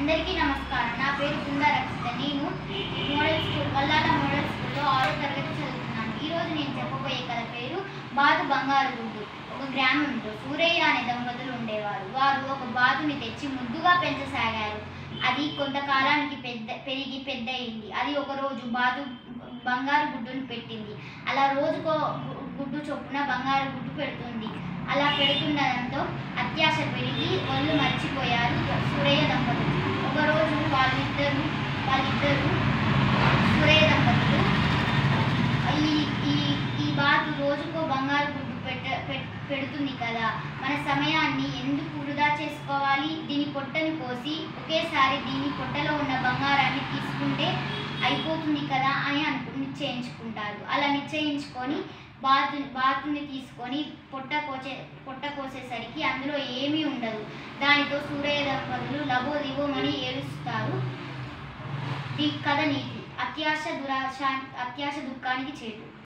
అందరికీ నమస్కారం నా పేరు కుందా రక్షిత నేను మోడల్ స్కూల్ వల్లాల మోడల్ స్కూల్లో ఆరో తరగతి చదువుతున్నాను ఈరోజు నేను చెప్పబోయే కథ పేరు బాతు బంగారు గుడ్డు ఒక గ్రామంలో సూరయ్య అనే దంపతులు ఉండేవారు వారు ఒక బాతుని తెచ్చి ముద్దుగా పెంచసాగారు అది కొంతకాలానికి పెద్ద పెరిగి పెద్ద అయింది అది ఒక రోజు బాతు బంగారు గుడ్డును పెట్టింది అలా రోజుకో గు- గుడ్డు చొప్పున బంగారు గుడ్డు పెడుతుంది అలా పెడుతుండడంతో అత్యాశ పెరిగి ఒళ్ళు మర్చిపోయారు సూరయ్య దంపతులు ఒకరోజు వాళ్ళిద్దరు వాళ్ళిద్దరు సూరయ్య దంపతులు ఈ ఈ ఈ బాతు రోజుకో బంగారు గుడ్డు పెట్ట పెట్- పెడుతుంది కదా మన సమయాన్ని ఎందుకు వృధా చేసుకోవాలి దీని పొట్టను కోసి ఒకేసారి దీని పొట్టలో ఉన్న బంగారాన్ని తీసుకుంటే అయిపోతుంది కదా అని అనుకు నిశ్చయించుకుంటారు అలా నిశ్చయించుకొని బాతు బాతుని తీసుకొని పొట్ట కోసే పొట్ట కోసేసరికి అందులో ఏమీ ఉండదు దానితో సూర్య దంపతులు లబో దివోమని ఏడుస్తారు ఈ కథ నీతి అత్యాశ దురాశ అత్యాశ దుఃఖానికి చేటు